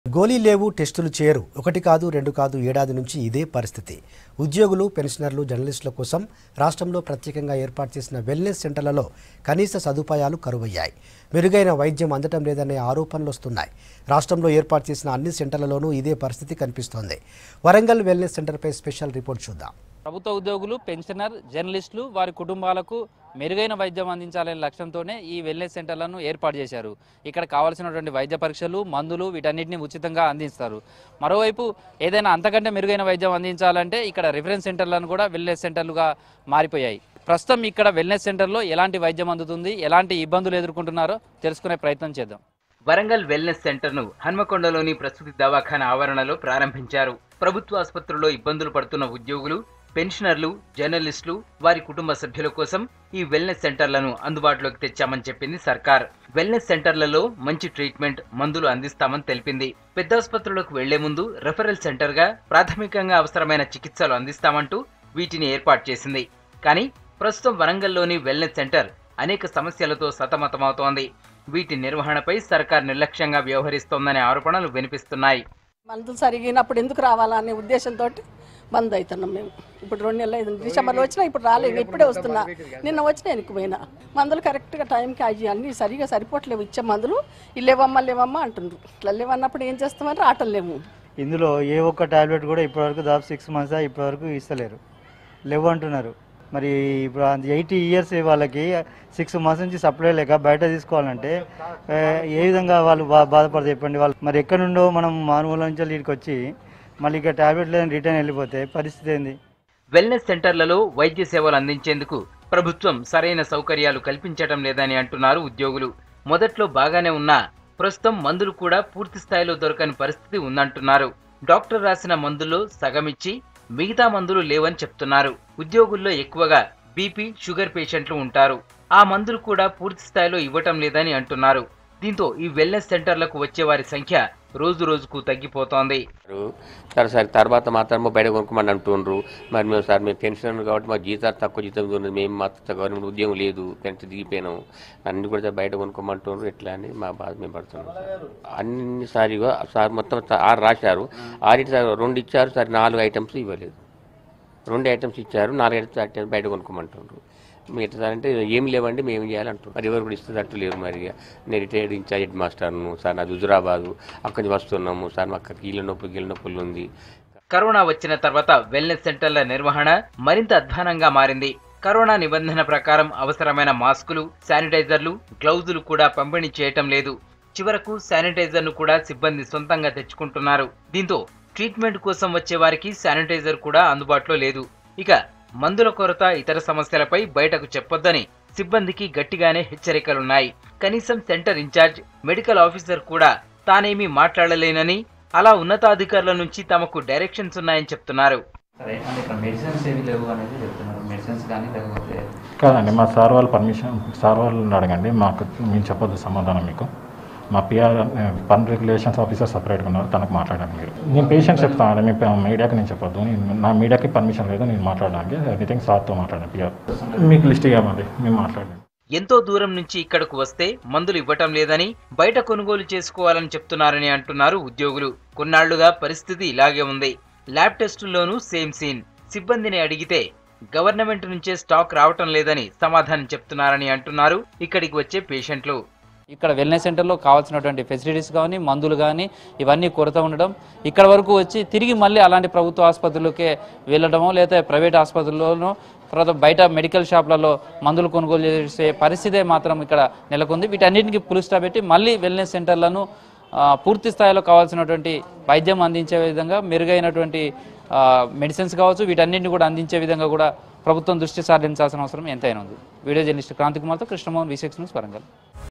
గోళీ లేవు టెస్టులు చేయరు ఒకటి కాదు రెండు కాదు ఏడాది నుంచి ఇదే పరిస్థితి ఉద్యోగులు పెన్షనర్లు జర్నలిస్టుల కోసం రాష్ట్రంలో ప్రత్యేకంగా ఏర్పాటు చేసిన వెల్నెస్ సెంటర్లలో కనీస సదుపాయాలు కరువయ్యాయి మెరుగైన వైద్యం అందటం లేదనే ఆరోపణలు వస్తున్నాయి రాష్ట్రంలో ఏర్పాటు చేసిన అన్ని సెంటర్లలోనూ ఇదే పరిస్థితి కనిపిస్తోంది వరంగల్ వెల్నెస్ సెంటర్పై స్పెషల్ రిపోర్ట్ చూద్దాం ప్రభుత్వ ఉద్యోగులు పెన్షనర్ జర్నలిస్టులు వారి కుటుంబాలకు మెరుగైన వైద్యం అందించాలనే లక్ష్యంతోనే ఈ వెల్నెస్ సెంటర్లను ఏర్పాటు చేశారు ఇక్కడ కావాల్సినటువంటి వైద్య పరీక్షలు మందులు వీటన్నిటిని ఉచితంగా అందిస్తారు మరోవైపు ఏదైనా అంతకంటే మెరుగైన వైద్యం అందించాలంటే ఇక్కడ రిఫరెన్స్ సెంటర్లను కూడా వెల్నెస్ సెంటర్లుగా మారిపోయాయి ప్రస్తుతం ఇక్కడ వెల్నెస్ సెంటర్లో ఎలాంటి వైద్యం అందుతుంది ఎలాంటి ఇబ్బందులు ఎదుర్కొంటున్నారో తెలుసుకునే ప్రయత్నం చేద్దాం వరంగల్ వెల్నెస్ సెంటర్ను హన్మకొండలోని ప్రసూతి దవాఖాన ఆవరణలో ప్రారంభించారు ప్రభుత్వ ఆసుపత్రుల్లో ఇబ్బందులు పడుతున్న ఉద్యోగులు పెన్షనర్లు జర్నలిస్టులు వారి కుటుంబ సభ్యుల కోసం ఈ వెల్నెస్ సెంటర్లను అందుబాటులోకి తెచ్చామని చెప్పింది సర్కార్ వెల్నెస్ సెంటర్లలో మంచి ట్రీట్మెంట్ మందులు అందిస్తామని తెలిపింది పెద్ద ఆసుపత్రులకు వెళ్లే ముందు రెఫరల్ సెంటర్గా ప్రాథమికంగా అవసరమైన చికిత్సలు అందిస్తామంటూ వీటిని ఏర్పాటు చేసింది కానీ ప్రస్తుతం వరంగల్లోని వెల్నెస్ సెంటర్ అనేక సమస్యలతో సతమతమవుతోంది వీటి నిర్వహణపై సర్కార్ నిర్లక్ష్యంగా వ్యవహరిస్తోందనే ఆరోపణలు వినిపిస్తున్నాయి మందులు సరిగినప్పుడు ఎందుకు రావాలా అనే ఉద్దేశంతో బంద్ అవుతున్నాం మేము ఇప్పుడు రెండు నెలలు అయింది డిసెంబర్లో వచ్చినా ఇప్పుడు రాలేదు ఇప్పుడే వస్తున్నా నిన్న వచ్చిన వెనక్కి పోయినా మందులు కరెక్ట్గా టైంకి అవి అన్నీ సరిగా సరిపోవట్లేవు ఇచ్చే మందులు ఇవి లేవమ్మా లేవమ్మా అంటుండ్రు ఇట్లా లేవన్నప్పుడు ఏం చేస్తామని రావటం లేము ఇందులో ఏ ఒక్క టాబ్లెట్ కూడా ఇప్పటివరకు దాదాపు సిక్స్ మంత్స్ ఇప్పటివరకు ఇస్తలేరు లేవు అంటున్నారు మరి ఇప్పుడు ఎయిటీ ఇయర్స్ వాళ్ళకి సిక్స్ మంత్స్ నుంచి సప్లై లేక బయట తీసుకోవాలంటే ఆ, ఏ విధంగా వాళ్ళు బా బాధపడతారు చెప్పండి వాళ్ళు మరి ఎక్కడి నుండో మనం మానవుల నుంచి వీడికి వచ్చి మళ్ళీ ఇక టాబ్లెట్ లేదని రిటర్న్ వెళ్ళిపోతే పరిస్థితి ఏంది వెల్నెస్ సెంటర్లలో వైద్య సేవలు అందించేందుకు ప్రభుత్వం సరైన సౌకర్యాలు కల్పించడం లేదని అంటున్నారు ఉద్యోగులు మొదట్లో బాగానే ఉన్నా ప్రస్తుతం మందులు కూడా పూర్తి స్థాయిలో దొరకని పరిస్థితి ఉందంటున్నారు డాక్టర్ రాసిన మందుల్లో సగమిచ్చి మిగతా మందులు లేవని చెప్తున్నారు ఉద్యోగుల్లో ఎక్కువగా బీపీ షుగర్ పేషెంట్లు ఉంటారు ఆ మందులు కూడా పూర్తి స్థాయిలో ఇవ్వటం లేదని అంటున్నారు దీంతో ఈ వెల్నెస్ సెంటర్లకు వచ్చే వారి సంఖ్య రోజు రోజుకు తగ్గిపోతోంది అన్నారు. సరే సరే తర్వాత మాత్రం బయట కొనుక్కోమని అంటుండ్రు మరి మేము సార్ మేము పెన్షన్ కాబట్టి మా జీతాలు తక్కువ జీతం ఉన్నది మేము మా గవర్నమెంట్ ఉద్యోగం లేదు పెన్షన్ దిగిపోయినాం అన్ని కూడా బయట కొనుక్కోమంటుండ్రు ఎట్లా అని మా బాధ మేము పడుతున్నాం సార్ అన్నిసారిగా సార్ మొత్తం సా- ఆరు రాశారు ఆరింటి సార్ రెండు ఇచ్చారు సార్ నాలుగు ఐటమ్స్ ఇవ్వలేదు రెండు ఐటమ్స్ ఇచ్చారు నాలుగు ఐటమ్స్ బయట కొనుక్కోమంటుండ్రు మీరు ఎట్లా సార్ అంటే ఏం లేవండి మేము చేయాలంటారు మరి ఎవరు కూడా ఇస్తున్నట్టు లేరు మరి ఇక. నేను రిటైర్డ్ ఇన్ఛార్జ్ హెడ్ మాస్టర్ను సార్ నాది హుజురాబాదు అక్కడి నుంచి వస్తున్నాము సార్ మా అక్కడికి కీళ్ళ నొప్పి గీళ్ళ నొప్పులు ఉంది కరోనా వచ్చిన తర్వాత వెల్నెస్ సెంటర్ల నిర్వహణ మరింత అధ్వానంగా మారింది కరోనా నిబంధన ప్రకారం అవసరమైన మాస్కులు శానిటైజర్లు గ్లౌజులు కూడా పంపిణీ చేయటం లేదు చివరకు శానిటైజర్ను కూడా సిబ్బంది సొంతంగా తెచ్చుకుంటున్నారు దీంతో ట్రీట్మెంట్ కోసం వచ్చే వారికి శానిటైజర్ కూడా అందుబాటులో లేదు ఇక మందుల కొరత ఇతర సమస్యలపై బయటకు చెప్పొద్దని సిబ్బందికి గట్టిగానే హెచ్చరికలున్నాయి కనీసం సెంటర్ ఇన్ఛార్జ్ మెడికల్ ఆఫీసర్ కూడా తానేమీ మాట్లాడలేనని అలా ఉన్నతాధికారుల నుంచి తమకు డైరెక్షన్స్ ఉన్నాయని చెప్తున్నారు సరే అంటే ఇక్కడ మెడిసిన్స్ ఏవి లేవు అనేది చెప్తున్నారు మెడిసిన్స్ కానీ లేకపోతే కాదండి మా సార్ వాళ్ళు పర్మిషన్ సార్ వాళ్ళని అడగండి మాకు మేము చెప్పొద్దు సమాధానం మీకు మా పిఆర్ పన్ రెగ్యులేషన్స్ ఆఫీసర్ సపరేట్గా ఉన్నారు తనకు మాట్లాడండి మీరు నేను పేషెంట్ చెప్తాను మీ మీడియాకి నేను చెప్పొద్దు నేను నా మీడియాకి పర్మిషన్ లేదు నేను మాట్లాడడానికి ఎనీథింగ్ సార్తో మాట్లాడండి పిఆర్ మీకు లిస్ట్ ఇవ్వమండి మేము మాట్లాడండి ఎంతో దూరం నుంచి ఇక్కడకు వస్తే మందులు ఇవ్వటం లేదని బయట కొనుగోలు చేసుకోవాలని చెప్తున్నారని అంటున్నారు ఉద్యోగులు కొన్నాళ్లుగా పరిస్థితి ఇలాగే ఉంది ల్యాబ్ టెస్టుల్లోనూ సేమ్ సీన్ సిబ్బందిని అడిగితే గవర్నమెంట్ నుంచే స్టాక్ రావటం లేదని సమాధానం చెప్తున్నారని అంటున్నారు ఇక్కడికి వచ్చే పేషెంట్లు ఇక్కడ వెల్నెస్ సెంటర్లో కావాల్సినటువంటి ఫెసిలిటీస్ కానీ మందులు కానీ ఇవన్నీ కొరత ఉండడం ఇక్కడ వరకు వచ్చి తిరిగి మళ్ళీ అలాంటి ప్రభుత్వ ఆసుపత్రులకే వెళ్ళడమో లేదా ప్రైవేట్ ఆసుపత్రుల్లోనో తర్వాత బయట మెడికల్ షాప్లలో మందులు కొనుగోలు చేసే పరిస్థితే మాత్రం ఇక్కడ నెలకొంది వీటన్నిటికీ పులిస్టా పెట్టి మళ్ళీ వెల్నెస్ సెంటర్లను ఆ, పూర్తి స్థాయిలో కావాల్సినటువంటి వైద్యం అందించే విధంగా మెరుగైనటువంటి మెడిసిన్స్ కావచ్చు వీటన్నింటిని కూడా అందించే విధంగా కూడా ప్రభుత్వం దృష్టి సారించాల్సిన అవసరం ఎంతైనా ఉంది వీడియో జర్నలిస్ట్ క్రాంతి కుమార్తో కృష్ణమోహన్ విశేష్ న్యూస్ వరంగల్